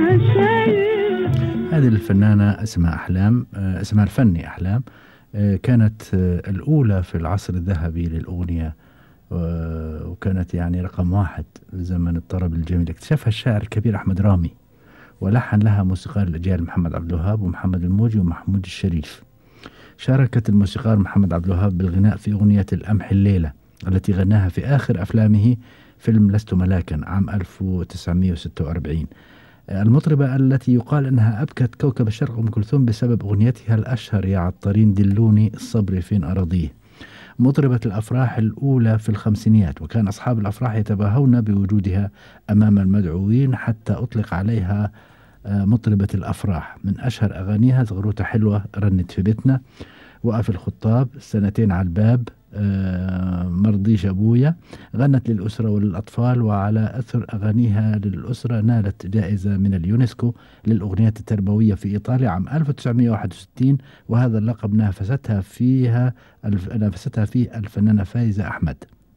هذه الفنانة اسمها أحلام آه، اسمها الفني أحلام آه، كانت آه، الأولى في العصر الذهبي للأغنية وكانت يعني رقم واحد زمن الطرب الجميل اكتشفها الشاعر الكبير أحمد رامي ولحن لها موسيقار الأجيال محمد عبد الوهاب ومحمد الموجي ومحمود الشريف شاركت الموسيقار محمد عبد الوهاب بالغناء في أغنية الأمح الليلة التي غناها في آخر أفلامه فيلم لست ملاكا عام 1946 المطربة التي يقال أنها أبكت كوكب الشرق أم كلثوم بسبب أغنيتها الأشهر يا عطارين دلوني الصبر فين أراضيه مطربة الأفراح الأولى في الخمسينيات وكان أصحاب الأفراح يتباهون بوجودها أمام المدعوين حتى أطلق عليها آه، مطربة الأفراح من أشهر أغانيها زغروطة حلوة رنت في بيتنا وقف الخطاب سنتين على الباب آه، مرضيش أبويا غنت للأسرة وللأطفال وعلى أثر أغانيها للأسرة نالت جائزة من اليونسكو للأغنيات التربوية في إيطاليا عام 1961 وهذا اللقب نافستها فيها نافستها فيه الفنانة فايزة أحمد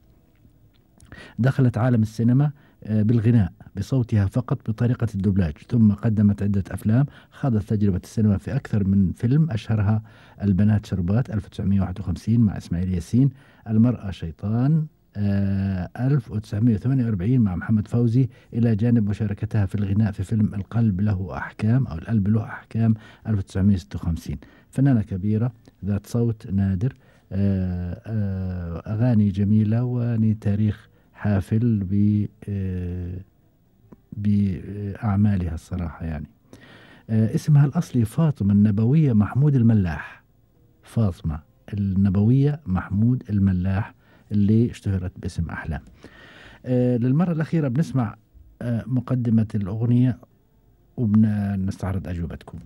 دخلت عالم السينما آه، بالغناء بصوتها فقط بطريقة الدبلاج ثم قدمت عدة أفلام خاضت تجربة السينما في أكثر من فيلم أشهرها البنات شربات 1951 مع إسماعيل ياسين المرأة شيطان آه 1948 مع محمد فوزي إلى جانب مشاركتها في الغناء في فيلم القلب له أحكام أو القلب له أحكام 1956 فنانة كبيرة ذات صوت نادر آه آه أغاني جميلة وتاريخ حافل ب آه، بأعمالها الصراحة يعني آه، اسمها الأصلي فاطمة النبوية محمود الملاح فاطمة النبوية محمود الملاح اللي اشتهرت باسم أحلام آه، للمرة الأخيرة بنسمع مقدمة الأغنية وبنستعرض أجوبتكم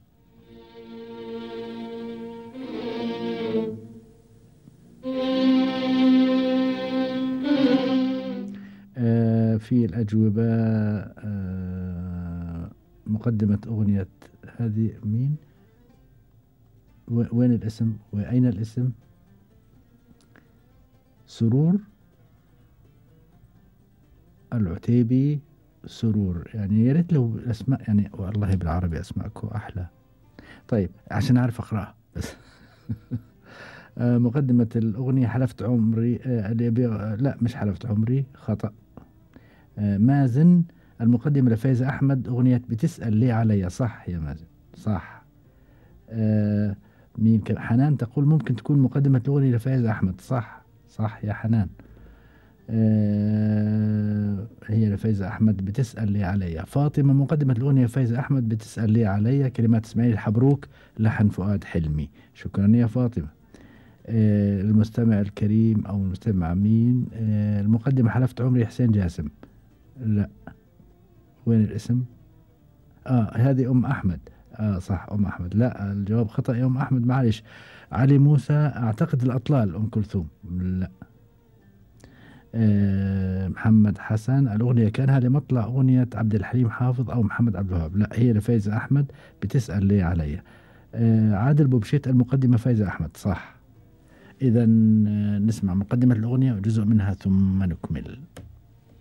في الأجوبة آه، مقدمة أغنية هذه مين وين الاسم وأين الاسم سرور العتيبي سرور يعني يا ريت لو الاسماء يعني والله بالعربي اسماءكم احلى طيب عشان اعرف اقراها بس آه، مقدمة الأغنية حلفت عمري آه، لا مش حلفت عمري خطأ آه، مازن المقدمة لفايزة أحمد أغنية بتسأل ليه علي صح يا مازن صح آه مين حنان تقول ممكن تكون مقدمة الأغنية لفايزة أحمد صح صح يا حنان آه هي لفايزة أحمد بتسأل لي علي فاطمة مقدمة الأغنية فايزة أحمد بتسأل لي علي كلمات إسماعيل الحبروك لحن فؤاد حلمي شكرا يا فاطمة آه المستمع الكريم أو المستمع مين آه المقدمة حلفت عمري حسين جاسم لا وين الاسم اه هذه ام احمد اه صح ام احمد لا الجواب خطا يا ام احمد معلش علي موسى اعتقد الاطلال ام كلثوم لا آه محمد حسن الأغنية كانها لمطلع أغنية عبد الحليم حافظ أو محمد عبد الوهاب لا هي لفايزة أحمد بتسأل ليه علي آه عادل بوبشيت المقدمة فايزة أحمد صح إذا آه، نسمع مقدمة الأغنية وجزء منها ثم نكمل